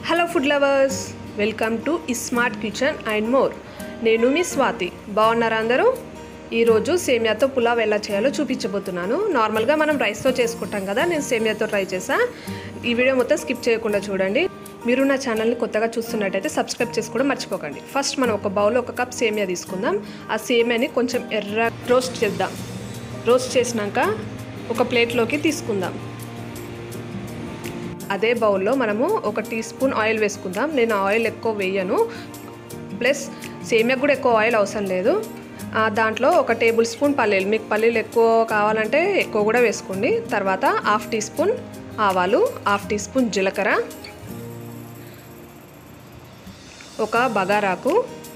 hello food lovers welcome to smart kitchen and more నేను మీ స్వాతి బాగున్నారా అందరూ ఈరోజు సేమియాతో పులావ్ ఎలా చేయాలో చూపించబోతున్నాను నార్మల్గా మనం రైస్తో చేసుకుంటాం కదా నేను సేమియాతో ట్రై చేసా ఈ వీడియో మొత్తం స్కిప్ చేయకుండా చూడండి మీరు నా ఛానల్ని కొత్తగా చూస్తున్నట్టయితే సబ్స్క్రైబ్ చేసుకోవడం మర్చిపోకండి ఫస్ట్ మనం ఒక బౌల్లో ఒక కప్ సేమియా తీసుకుందాం ఆ సేమియాని కొంచెం ఎర్ర రోస్ట్ చేద్దాం రోస్ట్ చేసినాక ఒక ప్లేట్లోకి తీసుకుందాం అదే బౌల్లో మనము ఒక టీ స్పూన్ ఆయిల్ వేసుకుందాం నేను ఆయిల్ ఎక్కువ వేయను ప్లస్ సేమియాకు కూడా ఎక్కువ ఆయిల్ అవసరం లేదు ఆ, దాంట్లో ఒక టేబుల్ స్పూన్ పల్లీలు మీకు పల్లీలు ఎక్కువ కావాలంటే ఎక్కువ కూడా వేసుకోండి తర్వాత హాఫ్ టీ స్పూన్ ఆవాలు హాఫ్ టీ స్పూన్ జీలకర్ర ఒక బగారాకు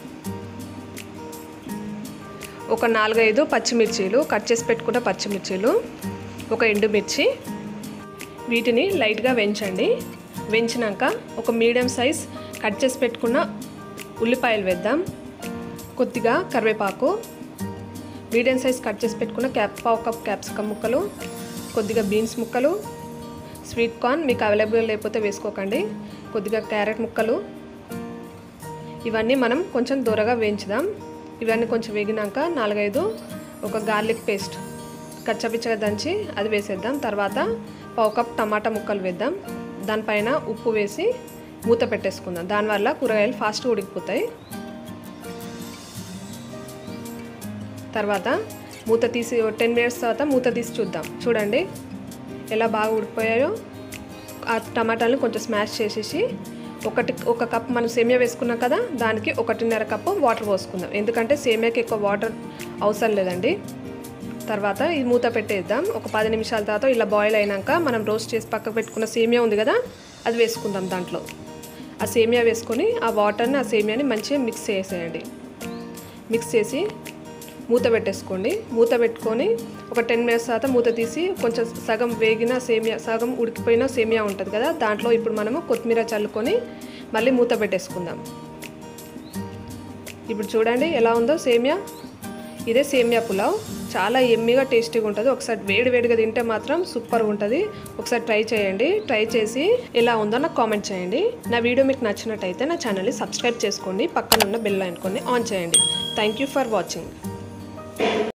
ఒక నాలుగైదు పచ్చిమిర్చీలు కట్ చేసి పెట్టుకున్న పచ్చిమిర్చీలు ఒక ఎండుమిర్చి వీటిని లైట్గా వెంచండి వెంచినాక ఒక మీడియం సైజ్ కట్ చేసి పెట్టుకున్న ఉల్లిపాయలు వేద్దాం కొద్దిగా కరివేపాకు మీడియం సైజ్ కట్ చేసి పెట్టుకున్న క్యాప్ పావు కప్ క్యాప్సికమ్ ముక్కలు కొద్దిగా బీన్స్ ముక్కలు స్వీట్ కార్న్ మీకు అవైలబుల్ లేకపోతే వేసుకోకండి కొద్దిగా క్యారెట్ ముక్కలు ఇవన్నీ మనం కొంచెం దూరగా వేయించుదాం ఇవన్నీ కొంచెం వేగినాక నాలుగైదు ఒక గార్లిక్ పేస్ట్ కచ్చపిచ్చగా దంచి అది వేసేద్దాం తర్వాత పావు కప్ టమాటా ముక్కలు వేద్దాం దానిపైన ఉప్పు వేసి మూత పెట్టేసుకుందాం దానివల్ల కూరగాయలు ఫాస్ట్గా ఉడికిపోతాయి తర్వాత మూత తీసి టెన్ మినిట్స్ తర్వాత మూత తీసి చూద్దాం చూడండి ఎలా బాగా ఉడికిపోయాయో ఆ టమాటాలను కొంచెం స్మాష్ చేసేసి ఒకటి ఒక కప్ మనం సేమియా వేసుకున్నాం కదా దానికి ఒకటిన్నర కప్పు వాటర్ పోసుకుందాం ఎందుకంటే సేమియాకి ఎక్కువ వాటర్ అవసరం లేదండి తర్వాత ఈ మూత పెట్టేద్దాం ఒక పది నిమిషాల తర్వాత ఇలా బాయిల్ అయినాక మనం రోస్ట్ చేసి పక్కకు పెట్టుకున్న సేమియా ఉంది కదా అది వేసుకుందాం దాంట్లో ఆ సేమియా వేసుకొని ఆ వాటర్ని ఆ సేమియాని మంచిగా మిక్స్ చేసేయండి మిక్స్ చేసి మూత పెట్టేసుకోండి మూత పెట్టుకొని ఒక టెన్ మినిట్స్ తర్వాత మూత తీసి కొంచెం సగం వేగిన సేమియా సగం ఉడికిపోయిన సేమియా ఉంటుంది కదా దాంట్లో ఇప్పుడు మనము కొత్తిమీర చల్లుకొని మళ్ళీ మూత పెట్టేసుకుందాం ఇప్పుడు చూడండి ఎలా ఉందో సేమియా ఇదే సేమియా పులావ్ చాలా ఎమ్మిగా టేస్టీగా ఉంటుంది ఒకసారి వేడి వేడిగా తింటే మాత్రం సూపర్గా ఉంటుంది ఒకసారి ట్రై చేయండి ట్రై చేసి ఎలా ఉందో నాకు కామెంట్ చేయండి నా వీడియో మీకు నచ్చినట్టయితే నా ఛానల్ని సబ్స్క్రైబ్ చేసుకోండి పక్కన ఉన్న బెల్ ఐకాన్ని ఆన్ చేయండి థ్యాంక్ యూ ఫర్ వాచింగ్